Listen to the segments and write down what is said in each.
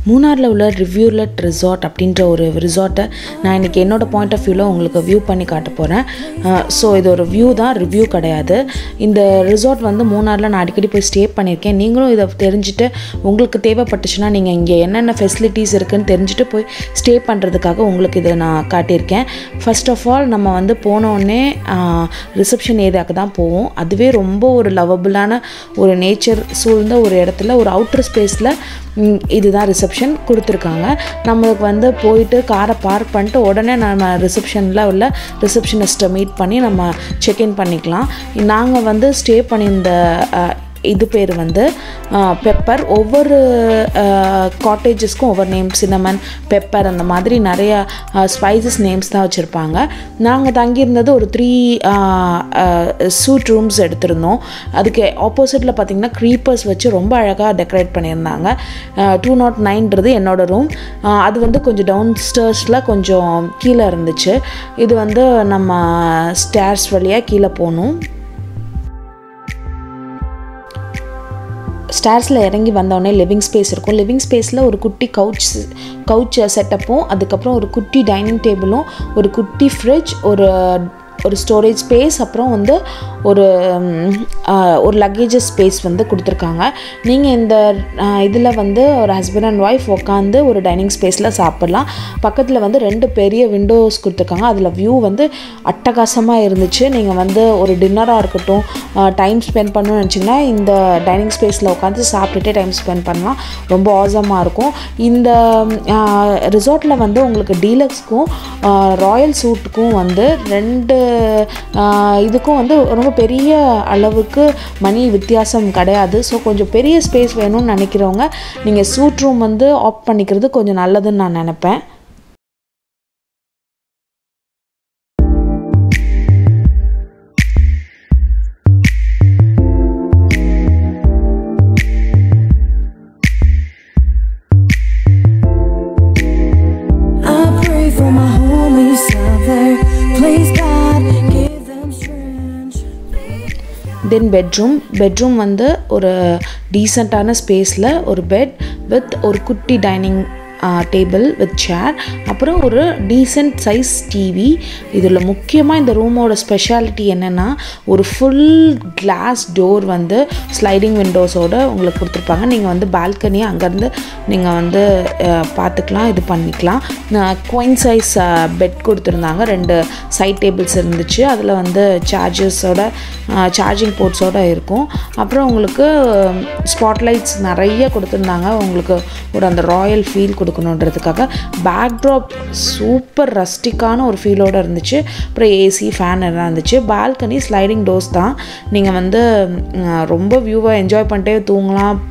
மூணாரில் உள்ள ரிவ்யூலட் ரிசார்ட் அப்படின்ற ஒரு ரிசார்ட்டை நான் இன்றைக்கி என்னோட பாயிண்ட் ஆஃப் வியூவில் உங்களுக்கு வியூ பண்ணி காட்ட போகிறேன் ஸோ இது ஒரு வியூ தான் ரிவ்யூ கிடையாது இந்த ரிசார்ட் வந்து மூணாரில் நான் அடிக்கடி போய் ஸ்டே பண்ணியிருக்கேன் நீங்களும் இதை தெரிஞ்சுட்டு உங்களுக்கு தேவைப்பட்டுச்சுன்னா நீங்கள் இங்கே என்னென்ன ஃபெசிலிட்டிஸ் இருக்குன்னு தெரிஞ்சுட்டு போய் ஸ்டே பண்ணுறதுக்காக உங்களுக்கு இதை நான் காட்டியிருக்கேன் ஃபர்ஸ்ட் ஆஃப் ஆல் நம்ம வந்து போனோடனே ரிசப்ஷன் ஏரியாவுக்கு தான் போவோம் அதுவே ரொம்ப ஒரு லவபுளான ஒரு நேச்சர் சூழ்ந்த ஒரு இடத்துல ஒரு அவுட்டர் ஸ்பேஸில் இதுதான் ரிசப்ஷன் கொடுத்துருக்காங்க நம்மளுக்கு வந்து போயிட்டு காரை பார்க் பண்ணிட்டு உடனே நம்ம ரிசப்ஷனில் உள்ள ரிசப்ஷனிஸ்ட்டை மீட் பண்ணி நம்ம செக்இன் பண்ணிக்கலாம் நாங்கள் வந்து ஸ்டே பண்ணியிருந்த அஹ், இது பேர் வந்து பெப்பர் ஒவ்வொரு காட்டேஜஸ்க்கும் ஒவ்வொரு நேம் சின்னமன் பெப்பர் அந்த மாதிரி நிறைய ஸ்பைசஸ் நேம்ஸ் தான் வச்சுருப்பாங்க நாங்கள் தங்கியிருந்தது ஒரு த்ரீ சூட் ரூம்ஸ் எடுத்திருந்தோம் அதுக்கு ஆப்போசிட்டில் பார்த்திங்கன்னா க்ரீப்பர்ஸ் வச்சு ரொம்ப அழகாக டெக்கரேட் பண்ணியிருந்தாங்க டூ நாட் நைன்றது என்னோட ரூம் அது வந்து கொஞ்சம் டவுன் ஸ்டர்ஸில் கொஞ்சம் கீழே இருந்துச்சு இது வந்து நம்ம ஸ்டேர்ஸ் வழியாக கீழே போகணும் ஸ்டேர்ஸில் இறங்கி வந்தோடனே லிவிங் ஸ்பேஸ் இருக்கும் லிவிங் ஸ்பேஸில் ஒரு குட்டி கவுச் கவுச் செட்டப்பும் அதுக்கப்புறம் ஒரு குட்டி டைனிங் டேபிளும் ஒரு குட்டி ஃப்ரிட்ஜ் ஒரு ஒரு ஸ்டோரேஜ் ஸ்பேஸ் அப்புறம் வந்து ஒரு ம், ஆ, ஒரு லக்கேஜஸ் ஸ்பேஸ் வந்து கொடுத்துருக்காங்க நீங்கள் இந்த இதில் வந்து ஒரு ஹஸ்பண்ட் அண்ட் ஒய்ஃப் உட்காந்து ஒரு டைனிங் ஸ்பேஸில் சாப்பிட்லாம் பக்கத்தில் வந்து ரெண்டு பெரிய விண்டோஸ் கொடுத்துருக்காங்க அதில் வியூ வந்து அட்டகாசமாக இருந்துச்சு நீங்கள் வந்து ஒரு டின்னராக இருக்கட்டும் டைம் ஸ்பெண்ட் பண்ணணும்னு நினச்சிங்கன்னா இந்த டைனிங் ஸ்பேஸில் உட்காந்து சாப்பிட்டுட்டே டைம் ஸ்பெண்ட் பண்ணலாம் ரொம்ப ஆசமாக இருக்கும் இந்த ரிசார்ட்டில் வந்து உங்களுக்கு டீலக்ஸ்க்கும் ராயல் சூட்டுக்கும் வந்து ரெண்டு ஆஹ், இதுக்கும் வந்து ரொம்ப பெரிய அளவுக்கு மணி வித்தியாசம் கிடையாது ஸோ கொஞ்சம் பெரிய ஸ்பேஸ் வேணும்னு நினைக்கிறவங்க நீங்கள் சூட் ரூம் வந்து ஆப் பண்ணிக்கிறது கொஞ்சம் நல்லதுன்னு நான் நினைப்பேன் I pray for my homies out there. Please God, give them strength. Then bedroom bedroom வந்து ஒரு டீசெண்டான ஸ்பேஸில் ஒரு பெட் வித் ஒரு குட்டி டைனிங் டேபிள் வித் சேர் அப்புறம் ஒரு டீசெண்ட் சைஸ் டிவி இதில் முக்கியமாக இந்த ரூமோட ஸ்பெஷாலிட்டி என்னென்னா ஒரு ஃபுல் கிளாஸ் டோர் வந்து ஸ்லைடிங் விண்டோஸோட உங்களுக்கு கொடுத்துருப்பாங்க நீங்கள் வந்து பால்கனி அங்கேருந்து நீங்கள் வந்து அஹ், பார்த்துக்கலாம் இது பண்ணிக்கலாம் குயின் சைஸ் பெட் கொடுத்துருந்தாங்க ரெண்டு சைட் டேபிள்ஸ் இருந்துச்சு அதில் வந்து சார்ஜஸோட சார்ஜிங் போர்ட்ஸோட இருக்கும் அப்புறம் உங்களுக்கு ஸ்பாட்லைட்ஸ் நிறைய கொடுத்துருந்தாங்க உங்களுக்கு ஒரு அந்த ராயல் ஃபீல் கொடுக்கணுன்றதுக்காக பேக்ட்ராப் சூப்பர் ரஸ்டிக்கான ஒரு ஃபீலோட இருந்துச்சு அப்புறம் ஏசி ஃபேன் எல்லாம் இருந்துச்சு பால்கனி ஸ்லைடிங் டோர்ஸ் தான் நீங்கள் வந்து ம், ரொம்ப வியூவை என்ஜாய் பண்ணிட்டே தூங்கலாம்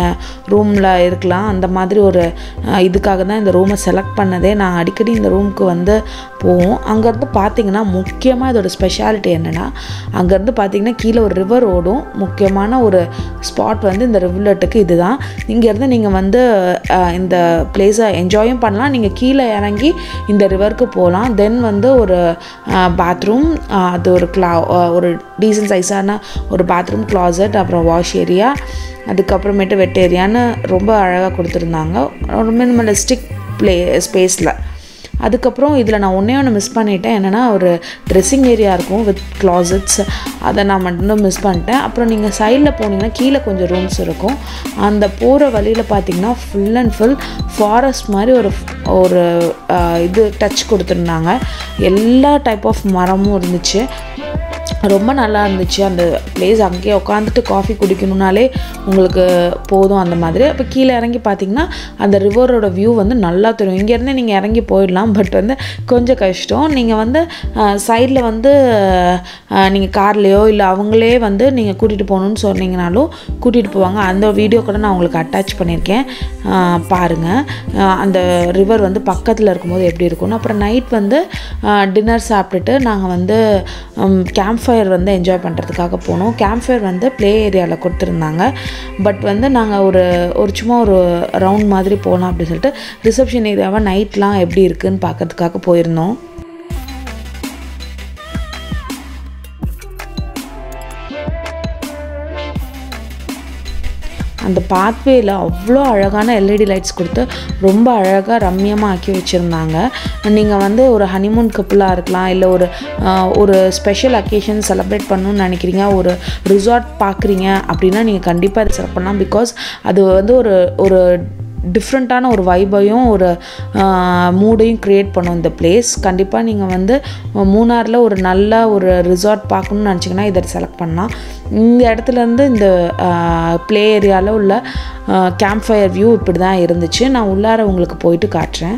ரூமில் இருக்கலாம் அந்த மாதிரி ஒரு அஹ், இதுக்காக தான் இந்த ரூமை செலக்ட் பண்ணதே நான் அடிக்கடி இந்த ரூமுக்கு வந்து போவோம் அங்கேருந்து பார்த்தீங்கன்னா முக்கியமாக இதோட ஸ்பெஷாலிட்டி என்னென்னா அங்கேருந்து பார்த்தீங்கன்னா கீழே ஒரு ரிவர் ஓடும் முக்கியமான ஒரு ஸ்பாட் வந்து இந்த ரிவ்லெட்டுக்கு இதுதான் இங்கேருந்து நீங்கள் வந்து அஹ், இந்த பிளேஸை என்ஜாயும் பண்ணலாம் நீங்கள் கீழே இறங்கி இந்த ரிவருக்கு போகலாம் தென் வந்து ஒரு பாத்ரூம் அது ஒரு கிளா ஒரு டீசன்ட் சைஸான ஒரு பாத்ரூம் closet அப்புறம் வாஷ் ஏரியா அதுக்கப்புறமேட்டு வெட் ஏரியான்னு ரொம்ப அழகாக கொடுத்துருந்தாங்க ஒரு மினிமலிஸ்டிக் ப்ளே ஸ்பேஸில் அதுக்கப்புறம் இதில் நான் ஒன்றே ஒன்று மிஸ் பண்ணிட்டேன் என்னென்னா ஒரு ட்ரெஸ்ஸிங் ஏரியா இருக்கும் வித் closets அதை நான் மட்டும் மிஸ் பண்ணிட்டேன் அப்புறம் நீங்கள் சைடில் போனீங்கன்னா கீழே கொஞ்சம் ரூம்ஸ் இருக்கும் அந்த போகிற வழியில் பார்த்தீங்கன்னா ஃபுல் அண்ட் ஃபுல் ஃபாரஸ்ட் மாதிரி ஒரு ஒரு ஆஹ், இது டச் கொடுத்துருந்தாங்க எல்லா டைப் ஆஃப் மரமும் இருந்துச்சு ரொம்ப நல்லா இருந்துச்சு அந்த பிளேஸ் அங்கேயே உட்காந்துட்டு காஃபி குடிக்கணும்னாலே உங்களுக்கு போதும் அந்த மாதிரி அப்போ கீழே இறங்கி பார்த்தீங்கன்னா அந்த ரிவரோட வியூ வந்து நல்லா தெரியும் இங்கேருந்து நீங்கள் இறங்கி போயிடலாம் பட் வந்து கொஞ்சம் கஷ்டம் நீங்கள் வந்து சைடில் வந்து நீங்கள் கார்லேயோ இல்லை அவங்களே வந்து நீங்கள் கூட்டிகிட்டு போகணுன்னு சொன்னீங்கனாலும் கூட்டிகிட்டு போவாங்க அந்த வீடியோ கூட நான் உங்களுக்கு அட்டாச் பண்ணியிருக்கேன் பாருங்கள் அந்த ரிவர் வந்து பக்கத்தில் இருக்கும்போது எப்படி இருக்கும்னு அப்புறம் நைட் வந்து டின்னர் சாப்பிட்டுட்டு நாங்கள் வந்து கேம்ப் ஃபயர் வந்து என்ஜாய் பண்ணுறதுக்காக போனோம் கேம்ப் ஃபயர் வந்து ப்ளே ஏரியாவில் கொடுத்துருந்தாங்க பட் வந்து நாங்கள் ஒரு ஒரு சும்மா ஒரு ரவுண்ட் மாதிரி போகலாம் அப்படின்னு சொல்லிட்டு ரிசப்ஷன் ஏரியாவை நைட்லாம் எப்படி இருக்குன்னு பார்க்கறதுக்காக போயிருந்தோம் அந்த பாத்வேயில் அவ்வளோ அழகான எல்இடி லைட்ஸ் கொடுத்து ரொம்ப அழகாக ரம்மியமாக ஆக்கி வச்சுருந்தாங்க நீங்கள் வந்து ஒரு ஹனிமூன் கப்புளாக இருக்கலாம் இல்லை ஒரு ஆஹ், ஒரு ஸ்பெஷல் அக்கேஷன் செலிப்ரேட் பண்ணணும்னு நினைக்கிறீங்க ஒரு ரிசார்ட் பார்க்குறீங்க அப்படின்னா நீங்கள் கண்டிப்பாக அதை செலக்ட் பண்ணலாம் பிகாஸ் அது வந்து ஒரு ஒரு டிஃப்ரெண்ட்டான ஒரு வைபையும் ஒரு மூடையும் க்ரியேட் பண்ணும் இந்த பிளேஸ் கண்டிப்பாக நீங்கள் வந்து மூணாரில் ஒரு நல்ல ஒரு ரிசார்ட் பார்க்கணும்னு நினச்சிங்கன்னா இதை செலக்ட் பண்ணலாம் இந்த இடத்துலேருந்து இந்த ப்ளே ஏரியாவில் உள்ள கேம்ப் ஃபயர் வியூ இப்படி தான் இருந்துச்சு நான் உள்ளார உங்களுக்கு போயிட்டு காட்டுறேன்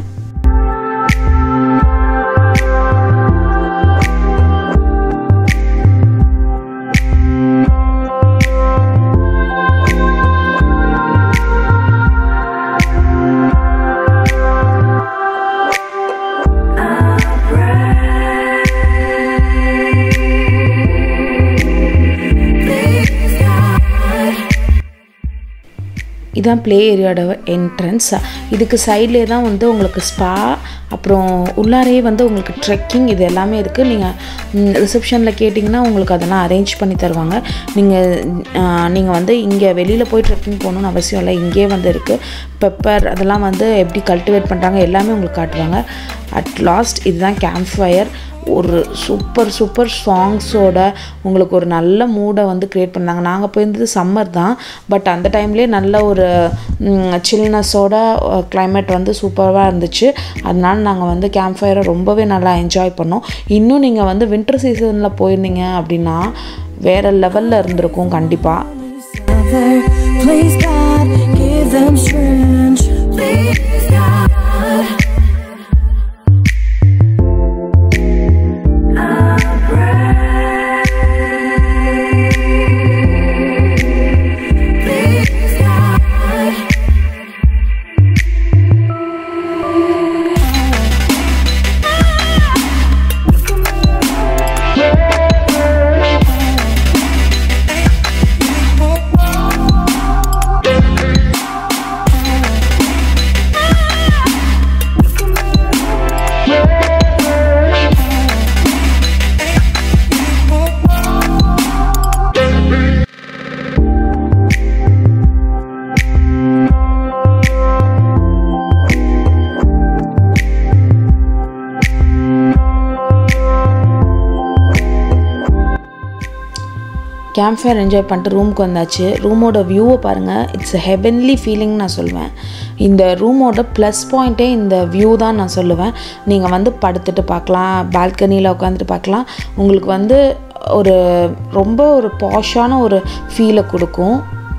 Please God. இதான் ப்ளே ஏரியாவோட என்ட்ரன்ஸ் இதுக்கு சைட்லேயே தான் வந்து உங்களுக்கு ஸ்பா அப்புறம் உள்ளாரையே வந்து உங்களுக்கு ட்ரெக்கிங் இது எல்லாமே இருக்குது நீங்கள் ரிசப்ஷனில் கேட்டிங்கன்னா உங்களுக்கு அதெல்லாம் அரேஞ்ச் பண்ணி தருவாங்க நீங்கள் நீங்கள் வந்து இங்கே வெளியில் போய் ட்ரெக்கிங் போகணுன்னு அவசியம் இல்லை இங்கேயே வந்து இருக்குது பெப்பர் அதெல்லாம் வந்து எப்படி கல்டிவேட் பண்ணுறாங்க எல்லாமே உங்களுக்கு காட்டுவாங்க அட் லாஸ்ட் இதுதான் கேம்ப் ஃபயர் ஒரு சூப்பர் சூப்பர் சாங்ஸோட உங்களுக்கு ஒரு நல்ல மூடை வந்து க்ரியேட் பண்ணாங்க நாங்கள் போயிருந்தது சம்மர் தான் பட் அந்த டைம்லேயே நல்ல ஒரு சில்னஸோட climate வந்து சூப்பராக இருந்துச்சு அதனால நாங்கள் வந்து கேம்ப் ஃபயரை ரொம்பவே நல்லா என்ஜாய் பண்ணோம் இன்னும் நீங்கள் வந்து வின்டர் சீசனில் போயிருந்தீங்க அப்படின்னா வேறு லெவலில் இருந்திருக்கும் கண்டிப்பாக Father, please God, give them strength. Please God. I pray. Please God. Camp fire enjoy பண்ணிட்டு ரூமுக்கு வந்தாச்சு ரூமோட வியூவை பாருங்கள் இட்ஸ் ஹெவன்லி ஃபீலிங் நான் சொல்லுவேன் இந்த ரூமோட ப்ளஸ் பாயிண்ட்டே இந்த வியூ தான் நான் சொல்லுவேன் நீங்கள் வந்து படுத்துட்டு பார்க்கலாம் பால்கனியில் உட்காந்துட்டு பார்க்கலாம் உங்களுக்கு வந்து ஒரு ரொம்ப ஒரு பாஷான ஒரு ஃபீலை கொடுக்கும்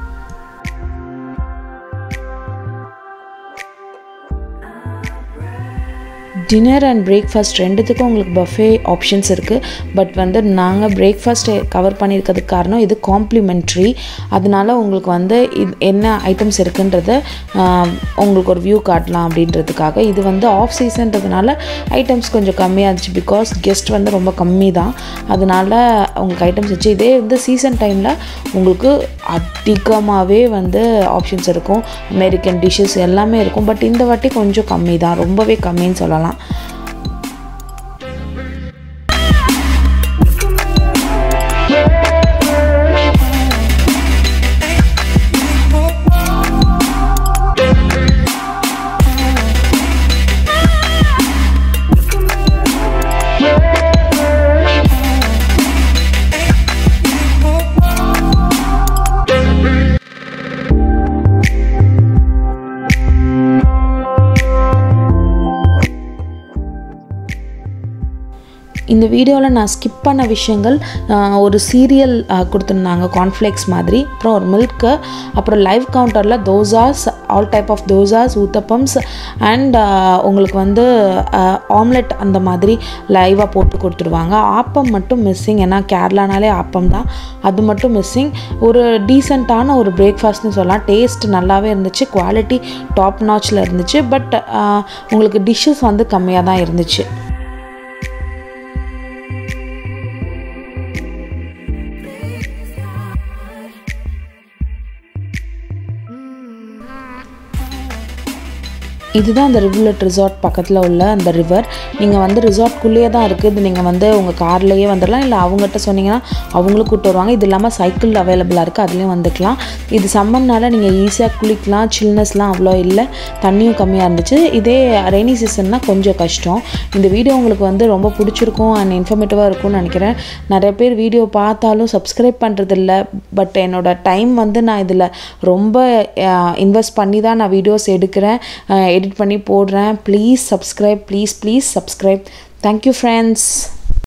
டின்னர் அண்ட் பிரேக்ஃபாஸ்ட் ரெண்டுத்துக்கும் உங்களுக்கு பஃபே ஆப்ஷன்ஸ் இருக்குது பட் வந்து நாங்கள் பிரேக்ஃபாஸ்ட்டை கவர் பண்ணியிருக்கிறதுக்கு காரணம் இது காம்ப்ளிமெண்ட்ரி அதனால உங்களுக்கு வந்து இது என்ன ஐட்டம்ஸ் இருக்குன்றத ஆஹ், உங்களுக்கு ஒரு வியூ காட்டலாம் அப்படின்றதுக்காக இது வந்து ஆஃப் சீசன்றதுனால ஐட்டம்ஸ் கொஞ்சம் கம்மியாக இருந்துச்சு பிகாஸ் கெஸ்ட் வந்து ரொம்ப கம்மி தான் அதனால உங்களுக்கு ஐட்டம்ஸ் வச்சு இதே வந்து சீசன் டைமில் உங்களுக்கு அதிகமாகவே வந்து ஆப்ஷன்ஸ் இருக்கும் அமெரிக்கன் டிஷ்ஷஸ் எல்லாமே இருக்கும் பட் இந்த வாட்டி கொஞ்சம் கம்மி தான் ரொம்பவே கம்மின்னு சொல்லலாம் இந்த வீடியோவில் நான் ஸ்கிப் பண்ண விஷயங்கள் ஆஹ், ஒரு சீரியல் கொடுத்துருந்தாங்க கார்ன்ஃப்ளேக்ஸ் மாதிரி அப்புறம் ஒரு மில்க்கு அப்புறம் லைவ் கவுண்டரில் dosas all type of dosas uttapams and உங்களுக்கு வந்து ஆம்லெட் அந்த மாதிரி லைவாக போட்டு கொடுத்துருவாங்க ஆப்பம் மட்டும் மிஸ்ஸிங் ஏன்னா கேரளானாலே ஆப்பம் தான் அது மட்டும் மிஸ்ஸிங் ஒரு டீசெண்டான ஒரு பிரேக்ஃபாஸ்ட்னு சொல்லலாம் டேஸ்ட் நல்லாவே இருந்துச்சு குவாலிட்டி டாப் நாச்சில் இருந்துச்சு பட் உங்களுக்கு டிஷ்ஷஸ் வந்து கம்மியாக தான் இருந்துச்சு இதுதான் அந்த ரிவுலட் ரிசார்ட் பக்கத்தில் உள்ள அந்த ரிவர் நீங்கள் வந்து ரிசார்ட்குள்ளேயே தான் இருக்குது இது நீங்கள் வந்து உங்கள் கார்லேயே வந்துடலாம் இல்லை அவங்ககிட்ட சொன்னீங்கன்னா அவங்களும் கூப்பிட்டு வருவாங்க இது இல்லாமல் சைக்கிள் அவைலபிளாக இருக்குது அதுலேயும் வந்துக்கலாம் இது சம்மர்னால நீங்கள் ஈஸியாக குளிக்கலாம் சில்னஸ்லாம் அவ்வளோ இல்லை தண்ணியும் கம்மியாக இருந்துச்சு இதே ரெய்னி சீசன்னா கொஞ்சம் கஷ்டம் இந்த வீடியோ உங்களுக்கு வந்து ரொம்ப பிடிச்சிருக்கும் அண்ட் இன்ஃபர்மேட்டிவாக இருக்கும்னு நினைக்கிறேன் நிறைய பேர் வீடியோ பார்த்தாலும் சப்ஸ்கிரைப் பண்ணுறதில்ல பட் என்னோட டைம் வந்து நான் இதில் ரொம்ப இன்வெஸ்ட் பண்ணி தான் நான் வீடியோஸ் எடுக்கிறேன் எடிட் பண்ணி போடுறேன் please subscribe please please subscribe thank you friends